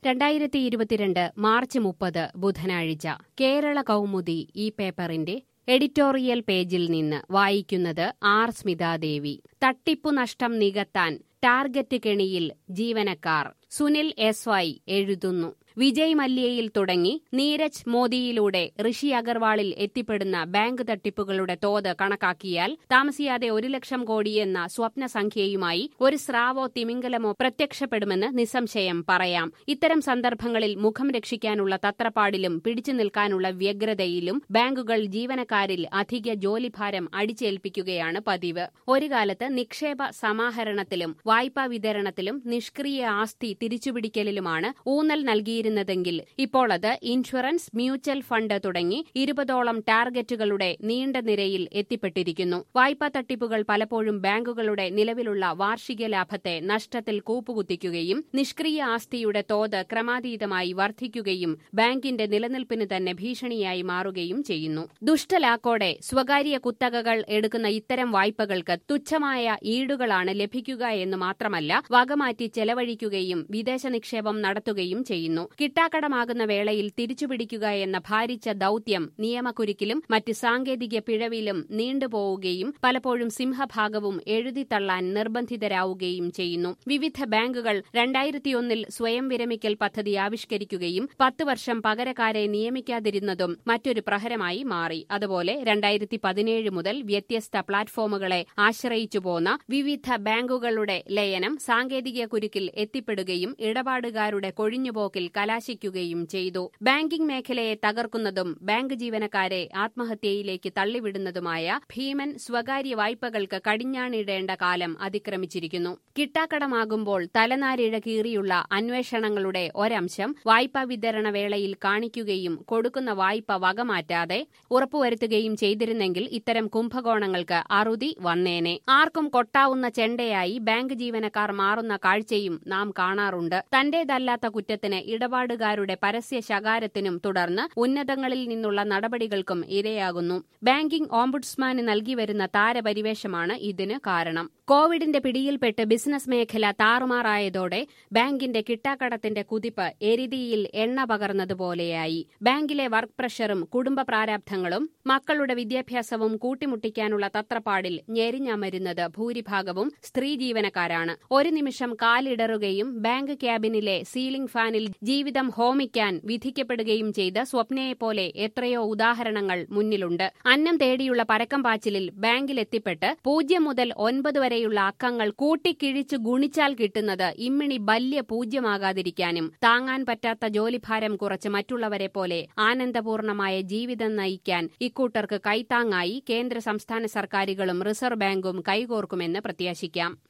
രണ്ടായിരത്തി ഇരുപത്തിരണ്ട് മാർച്ച് മുപ്പത് ബുധനാഴ്ച കേരള കൗമുദി ഈ പേപ്പറിന്റെ എഡിറ്റോറിയൽ പേജിൽ നിന്ന് വായിക്കുന്നത് ആർ സ്മിതാദേവി തട്ടിപ്പു നഷ്ടം നികത്താൻ ടാർഗറ്റ് കെണിയിൽ ജീവനക്കാർ സുനിൽ എസ് വൈ എഴുതുന്നു വിജയ് മല്യയിൽ തുടങ്ങി നീരജ് മോദിയിലൂടെ ഋഷി അഗർവാളിൽ എത്തിപ്പെടുന്ന ബാങ്ക് തട്ടിപ്പുകളുടെ തോത് കണക്കാക്കിയാൽ താമസിയാതെ ഒരു ലക്ഷം കോടിയെന്ന സ്വപ്ന സംഖ്യയുമായി ഒരു സ്രാവോ തിമിംഗലമോ പ്രത്യക്ഷപ്പെടുമെന്ന് നിസ്സംശയം പറയാം ഇത്തരം സന്ദർഭങ്ങളിൽ മുഖം രക്ഷിക്കാനുള്ള തത്രപ്പാടിലും പിടിച്ചു നിൽക്കാനുള്ള വ്യഗ്രതയിലും ബാങ്കുകൾ ജീവനക്കാരിൽ അധിക ജോലിഭാരം അടിച്ചേൽപ്പിക്കുകയാണ് പതിവ് ഒരു കാലത്ത് നിക്ഷേപ സമാഹരണത്തിലും വായ്പാ വിതരണത്തിലും നിഷ്ക്രിയ ആസ്തി തിരിച്ചുപിടിക്കലിലുമാണ് ഊന്നൽ നൽകിയിരുന്നതെങ്കിൽ ഇപ്പോൾ അത് ഇൻഷുറൻസ് മ്യൂച്വൽ ഫണ്ട് തുടങ്ങി ഇരുപതോളം ടാർഗറ്റുകളുടെ നീണ്ട നിരയിൽ എത്തിപ്പെട്ടിരിക്കുന്നു വായ്പാ തട്ടിപ്പുകൾ പലപ്പോഴും ബാങ്കുകളുടെ നിലവിലുള്ള വാർഷിക ലാഭത്തെ നഷ്ടത്തിൽ കൂപ്പുകുത്തിക്കുകയും നിഷ്ക്രിയ ആസ്തിയുടെ തോത് ക്രമാതീതമായി വർദ്ധിക്കുകയും ബാങ്കിന്റെ നിലനിൽപ്പിന് തന്നെ ഭീഷണിയായി മാറുകയും ചെയ്യുന്നു ദുഷ്ടലാക്കോടെ സ്വകാര്യ കുത്തകകൾ എടുക്കുന്ന ഇത്തരം വായ്പകൾക്ക് തുച്ഛമായ ഈടുകളാണ് ലഭിക്കുക എന്ന് മാത്രമല്ല വകമാറ്റി ചെലവഴിക്കുകയും വിദേശ നിക്ഷേപം നടത്തുകയും ചെയ്യുന്നു കിട്ടാക്കടമാകുന്ന വേളയിൽ തിരിച്ചുപിടിക്കുക എന്ന ഭാരിച്ച ദൌത്യം നിയമക്കുരുക്കിലും മറ്റ് സാങ്കേതിക പിഴവിലും നീണ്ടുപോവുകയും പലപ്പോഴും സിംഹഭാഗവും എഴുതിത്തള്ളാൻ നിർബന്ധിതരാവുകയും ചെയ്യുന്നു വിവിധ ബാങ്കുകൾ രണ്ടായിരത്തിയൊന്നിൽ സ്വയം വിരമിക്കൽ പദ്ധതി ആവിഷ്കരിക്കുകയും പത്ത് വർഷം പകരക്കാരെ നിയമിക്കാതിരുന്നതും മറ്റൊരു പ്രഹരമായി മാറി അതുപോലെ രണ്ടായിരത്തി പതിനേഴ് മുതൽ വ്യത്യസ്ത പ്ലാറ്റ്ഫോമുകളെ ആശ്രയിച്ചു പോന്ന വിവിധ ബാങ്കുകളുടെ ലയനം സാങ്കേതിക കുരുക്കിൽ എത്തിപ്പെടുകയും ഇടപാടുകാരുടെ കൊഴിഞ്ഞുപോക്കിൽ കലാശിക്കുകയും ചെയ്തു ബാങ്കിംഗ് മേഖലയെ തകർക്കുന്നതും ബാങ്ക് ജീവനക്കാരെ ആത്മഹത്യയിലേക്ക് തള്ളിവിടുന്നതുമായ ഭീമൻ സ്വകാര്യ വായ്പകൾക്ക് കടിഞ്ഞാണിടേണ്ട കാലം അതിക്രമിച്ചിരിക്കുന്നു കിട്ടാക്കടമാകുമ്പോൾ തലനാരിഴ കീറിയുള്ള അന്വേഷണങ്ങളുടെ ഒരംശം വായ്പാ വിതരണ വേളയിൽ കാണിക്കുകയും കൊടുക്കുന്ന വായ്പ വകമാറ്റാതെ ഉറപ്പുവരുത്തുകയും ചെയ്തിരുന്നെങ്കിൽ ഇത്തരം കുംഭകോണങ്ങൾക്ക് അറുതി വന്നേനെ ആർക്കും കൊട്ടാവുന്ന ചെണ്ടയായി ബാങ്ക് ജീവനക്കാർ മാറുന്ന കാഴ്ചയും നാം കാണാറുണ്ട് തന്റേതല്ലാത്ത കുറ്റത്തിന് ഇടപാടുകാരുടെ പരസ്യ ശകാരത്തിനും തുടർന്ന് ഉന്നതങ്ങളിൽ നിന്നുള്ള നടപടികൾക്കും ഇരയാകുന്നു ബാങ്കിംഗ് ഓംബുഡ്സ്മാന് നൽകിവരുന്ന താരപരിവേഷമാണ് ഇതിന് കാരണം കോവിഡിന്റെ പിടിയിൽപ്പെട്ട് ബിസിനസ് മേഖല താറുമാറായതോടെ ബാങ്കിന്റെ കിട്ടാക്കടത്തിന്റെ കുതിപ്പ് എരിതിയിൽ എണ്ണ പകർന്നതുപോലെയായി ബാങ്കിലെ വർക്ക് പ്രഷറും കുടുംബ പ്രാരാബ്ധങ്ങളും മക്കളുടെ വിദ്യാഭ്യാസവും കൂട്ടിമുട്ടിക്കാനുള്ള തത്രപ്പാടിൽ ഞെരിഞ്ഞമരുന്നത് ഭൂരിഭാഗവും സ്ത്രീ ജീവനക്കാരാണ് ഒരു നിമിഷം കാലിടറുകയും ബാങ്ക് ക്യാബിനിലെ സീലിംഗ് ഫാനിൽ ജീവിതം ഹോമിക്കാൻ വിധിക്കപ്പെടുകയും ചെയ്ത സ്വപ്നയെപ്പോലെ എത്രയോ ഉദാഹരണങ്ങൾ മുന്നിലുണ്ട് അന്നം തേടിയുള്ള പരക്കം പാച്ചിലിൽ ബാങ്കിലെത്തിപ്പെട്ട് പൂജ്യം മുതൽ ഒൻപത് വരെയുള്ള അക്കങ്ങൾ കൂട്ടിക്കിഴിച്ചു ഗുണിച്ചാൽ കിട്ടുന്നത് ഇമ്മിണി ബല്യ പൂജ്യമാകാതിരിക്കാനും താങ്ങാൻ പറ്റാത്ത ജോലിഭാരം കുറച്ച് മറ്റുള്ളവരെ പോലെ ആനന്ദപൂർണമായ ജീവിതം നയിക്കാൻ ഇക്കൂട്ടർക്ക് കൈത്താങ്ങായി കേന്ദ്ര സംസ്ഥാന സർക്കാരുകളും റിസർവ് ബാങ്കും കൈകോർക്കുമെന്ന് പ്രത്യാശിക്കാം